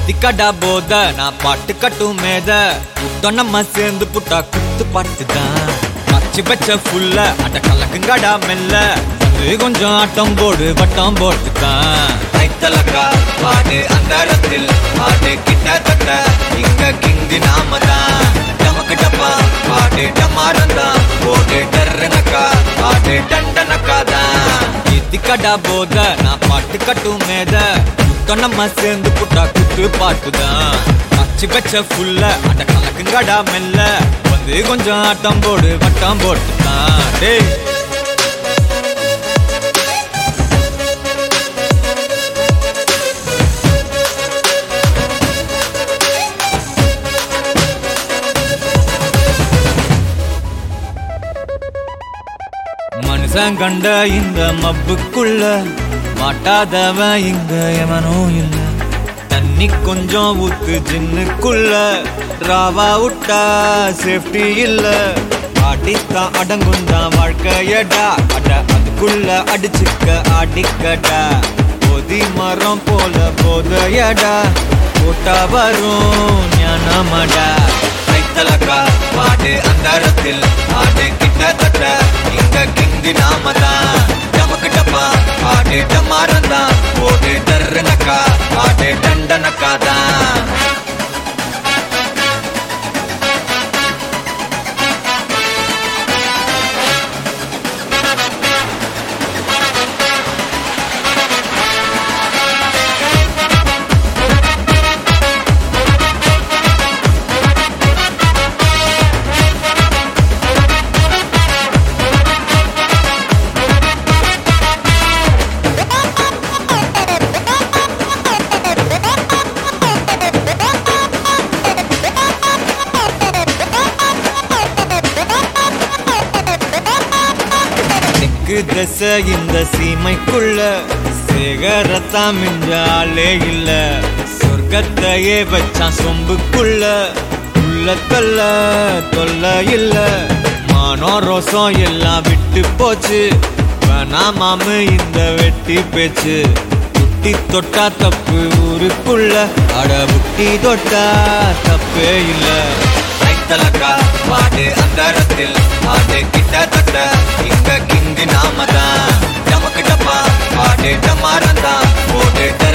திக்கடா போத நான் பாட்டு கட்டும் மேத புத்தம் நம்ம சேர்ந்து புட்டா குத்து பாட்டு தான் பச்சு பச்ச ஃபுல்ல அட கலக்குங்கடா மெல்ல வந்து கொஞ்சம் ஆட்டம் போடு வட்டம் போட்டுதான் கைத்தலக்கா பாடு அந்தரத்தில் பாடு கிட்டத்தட்ட இங்க கிங்கு நாம தான் நமக்கு டப்பா பாடு டமாரந்தா போடு டர்ரனக்கா பாடு டண்டனக்கா தான் திக்கடா போத நான் பாட்டு கட்டும் மேத புத்தம் நம்ம சேர்ந்து புட்டா குத்து பாட்டுதான் பச்சு பச்ச ஃபுல்ல அட கலக்குங்கடா மெல்ல வந்து கொஞ்சம் ஆட்டம் போடு வட்டம் போட்டுதான் டேய் மனுஷன் கண்ட இந்த மப்புக்குள்ள மாட்டாதவன் இங்க எவனும் இல்ல தண்ணி கொஞ்சம் ஊத்து ஜின்னுக்குள்ள ராவா விட்டா சேஃப்டி இல்ல ஆடித்தான் அடங்குந்தான் வாழ்க்கையடா அட அதுக்குள்ள அடிச்சுக்க ஆடிக்கடா பொதி மரம் போல போதையடா போட்டா வரும் ஞானமடா கைத்தலக்கா பாடு அந்தரத்தில் பாடு கிட்டத்தட்ட இங்க கிங்கு நாம தான் நமக்கு டப்பா பாடு டமாரந்தா போடு டர்ரனக்கா பாடு டண்டனக்கா தான் தெற்கு திசை இந்த சீமைக்குள்ள சேகரத்தாம் இந்த ஆளே இல்ல சொர்க்கத்தையே வச்சான் சொம்புக்குள்ள உள்ளக்கல்ல தொல்ல இல்ல மானோ ரோசம் எல்லாம் விட்டு போச்சு வேணாமாமு இந்த வெட்டி பேச்சு புட்டி தொட்டா தப்பு ஊருக்குள்ள அட புட்டி தொட்டா தப்பே இல்ல கைத்தலக்கா பாடு அந்தரத்தில் பாடு கிட்டத்தட்ட இங்க கிங்கு நாம தான் நமக்கு டப்பா பாடு டமாரந்தா போடு